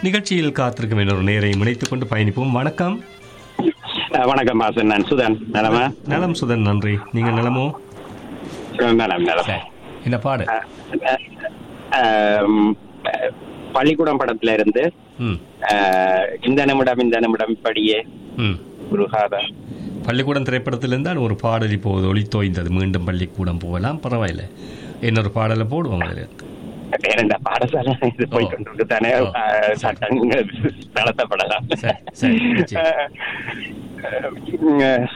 நிகழ்ச்சியில் காத்திருக்கும் இன்னொரு நேரை இணைத்துக் கொண்டு பயணிப்போம் வணக்கம் அஹ் வணக்கம் மாசன் நான் சுதன் நலமா நலம் சுதன் நன்றி நீங்க நலமோ நலம் நலம் சரி இந்த பாடு அஹ், அஹ், உம், அஹ், பள்ளிக்கூடம் படத்துல இருந்து ம் அஹ், இந்த நிமிடம் இந்த நிமிடம் இப்படியே ம் உருகாத பள்ளிக்கூடம் திரைப்படத்திலிருந்தான் ஒரு பாடல் இப்போது ஒளி தோய்ந்தது மீண்டும் பள்ளிக்கூடம் போகலாம் பரவாயில்ல இன்னொரு பாடலை போடுவோம் அதில் வேறெண்டா பாடசாலை இது போய் ஓ. கொண்டிருக்கு தானே ஓ. அஹ், சட்டங்கள் நடத்தப்படலாம் சரி, சரி, நிச்சயம். அஹ், அஹ்,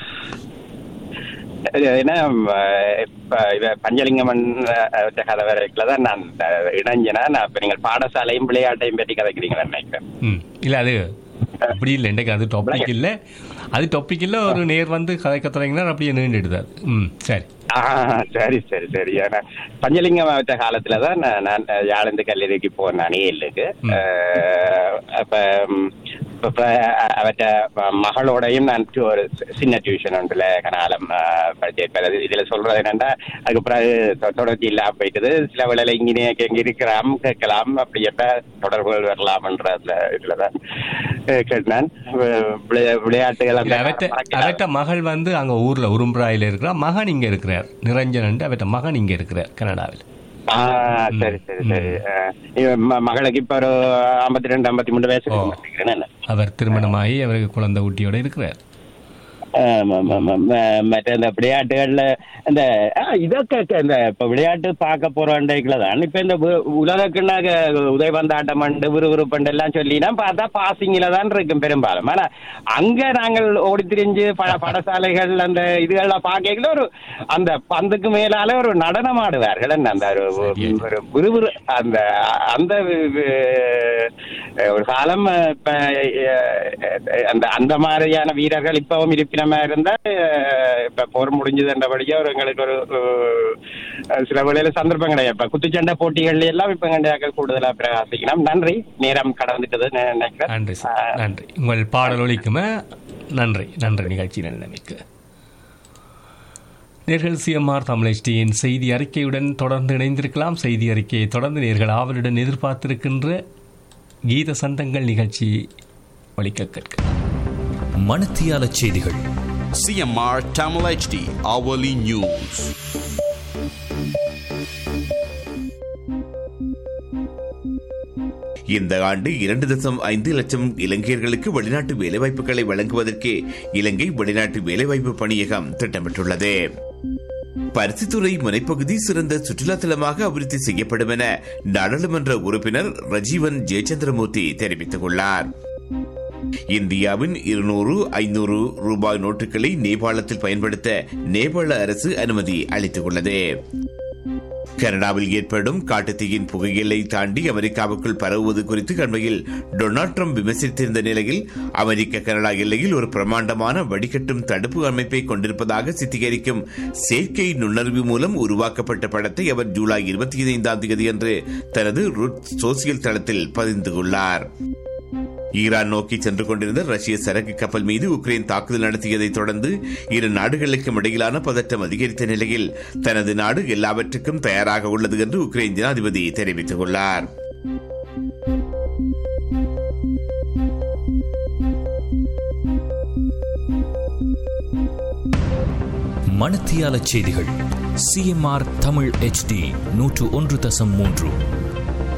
ஏன்னா அஹ், இப்ப இவ பஞ்சலிங்கமன் அஹ், கதை வரைக்குள்ள தான் நான் அஹ், இணைஞ்சேனா நான் இப்ப நீங்கள் பாடசாலையும் விளையாட்டையும் பற்றி கதைக்கிறீங்கன்னு நினைக்கிறேன் ம் இல்லை அது அப்படி இல்லை இன்றைக்கு அது டாபிக் இல்லை அது டாபிக் இல்லை ஒரு நேர் வந்து கதைக்க தொடங்கினார் அப்படியே நீண்டுடுது அது ம் சரி ஆ, சரி சரி சரி ஏன்னா பஞ்சலிங்கம் வச்ச காலத்துல தான் நான் நான் யாழ்ந்து கல்லூரிக்கு போனேன் அணியலுக்கு ம். அப்ப ம், இப்ப அவற்ற மகளோடையும் நான் டு- ஒரு சி- சின்ன டியூஷன் ஒன்றுல கனாலம் படிச்சிருப்பேன் இதுல சொல்றது என்னன்னா அதுக்கப்புறம் அது தொ- தொடர்ச்சி இல்லாம போயிட்டது சில வேளையில இங்கே இங்க இருக்கிறாம் கேட்கலாம் அப்படி எப்ப தொடர்புகள் வரலாம்ன்ற அந்த இதுலதான் அஹ், கேட்டேன் வி- விளையா- விளையாட்டுகள் இல்ல, அந்த அவற்ற மறக்கல. அவற்ற மகள் வந்து அங்க ஊர்ல உரும்புராயில இருக்கிறா மகன் இங்க இருக்கிறார் நிரஞ்சன் அவற்ற மகன் இங்க இருக்கிறார் கனடாவில் ஆ சரி சரி சரி அஹ், இவ ம- மகளுக்கு இப்ப ஒரு ஐம்பத்தி ரெண்டு ஐம்பத்தி மூணு வயசு ஓ. நினைக்கிறேன் அவர் திருமணமாகி அவருக்கு குழந்தை ஊட்டியோட இருக்கிறார் ஆமா, ஆமா, ஆமா. ம- மற்ற இந்த விளையாட்டுகள்ல இந்த ஆ, இதொക്കെ க- இந்த இப்ப விளையாட்டு பார்க்க போற அண்டைக்குள்ள தான் இப்ப இந்த வு- உலகக்குன்னாக உதயபந்தாட்டம் அண்டு விறுவிறுப்பண்டு எல்லாம் சொல்லினா பார்த்தா பாசிங்கில தான் இருக்கும் பெரும்பாலும் ஆனா அங்க நாங்கள் ஓடி திரிஞ்சு பல படசாலைகள் அந்த இதுகள்லாம் பார்க்கல ஒரு அந்த பந்துக்கு மேலால ஒரு நடனம் ஆடுவார்கள் என்ன அந்த ஒரு ஒரு விறுவிறு அந்த அந்த வி- வி- ஒரு காலம் இப்ப அஹ், அந்த அந்த மாதிரியான வீரர்கள் இப்பவும் இருப்பினமா இருந்தா அஹ், இப்ப போர் முடிஞ்சதுன்றபடியே ஒரு எங்களுக்கு ஒரு அஹ், சில வேளையில சந்தர்ப்பம் கிடையாது இப்ப குத்துச்சண்டை போட்டிகள்ல எல்லாம் இப்ப கண்டிப்பாக கூடுதலா பிரகாசிக்கலாம் நன்றி நேரம் கடந்துட்டது நினைக்கிறேன் நன்றி சார் நன்றி உங்கள் பாடல் ஒலிக்குமே நன்றி நன்றி நிகழ்ச்சி நிலைமைக்கு நேர்கள் சிஎம்ஆர் தமிழ்ச்சியின் செய்தி அறிக்கையுடன் தொடர்ந்து இணைந்திருக்கலாம் செய்தி அறிக்கையை தொடர்ந்து நேர்கள் ஆவலுடன் எதிர்பார்த்திருக்கின்ற கீத சந்தங்கள் நிகழ்ச்சி ஒலிக்க கேட்க மணத்தியால செய்திகள் CMR Tamil HD Hourly News. இந்த ஆண்டு இரண்டு தசம் ஐந்து லட்சம் இலங்கையர்களுக்கு வெளிநாட்டு வேலைவாய்ப்புகளை வழங்குவதற்கு இலங்கை வெளிநாட்டு வேலைவாய்ப்பு பணியகம் திட்டமிட்டுள்ளது பருத்தித்துறை முனைப்பகுதி சிறந்த சுற்றுலா தலமாக அபிவிருத்தி செய்யப்படும் என நாடாளுமன்ற உறுப்பினர் ரஜீவன் ஜெயச்சந்திரமூர்த்தி தெரிவித்துள்ளார் இந்தியாவின் இருநூறு ஐநூறு ரூபாய் நோட்டுகளை நேபாளத்தில் பயன்படுத்த நேபாள அரசு அனுமதி அளித்துள்ளது கனடாவில் ஏற்படும் காட்டுத்தீயின் புகையிலை தாண்டி அமெரிக்காவுக்குள் பரவுவது குறித்து அண்மையில் டொனால்ட் ட்ரம்ப் விமர்சித்திருந்த நிலையில் அமெரிக்க கனடா எல்லையில் ஒரு பிரமாண்டமான வடிகட்டும் தடுப்பு அமைப்பை கொண்டிருப்பதாக சித்தரிக்கும் செயற்கை நுண்ணறிவு மூலம் உருவாக்கப்பட்ட படத்தை அவர் ஜூலை இருபத்தி ஐந்தாம் தேதி அன்று தனது ருட் சோசியல் தளத்தில் பதிந்துள்ளார் ஈரான் நோக்கி சென்று கொண்டிருந்த ரஷ்ய சரக்கு கப்பல் மீது உக்ரைன் தாக்குதல் நடத்தியதைத் தொடர்ந்து இரு நாடுகளுக்கும் இடையிலான பதட்டம் அதிகரித்த நிலையில் தனது நாடு எல்லாவற்றுக்கும் தயாராக உள்ளது என்று உக்ரைன் ஜனாதிபதி தெரிவித்துள்ளார் மணத்தியால செய்திகள் சிஎம்ஆர் தமிழ் HD நூற்று ஒன்று தசம் மூன்று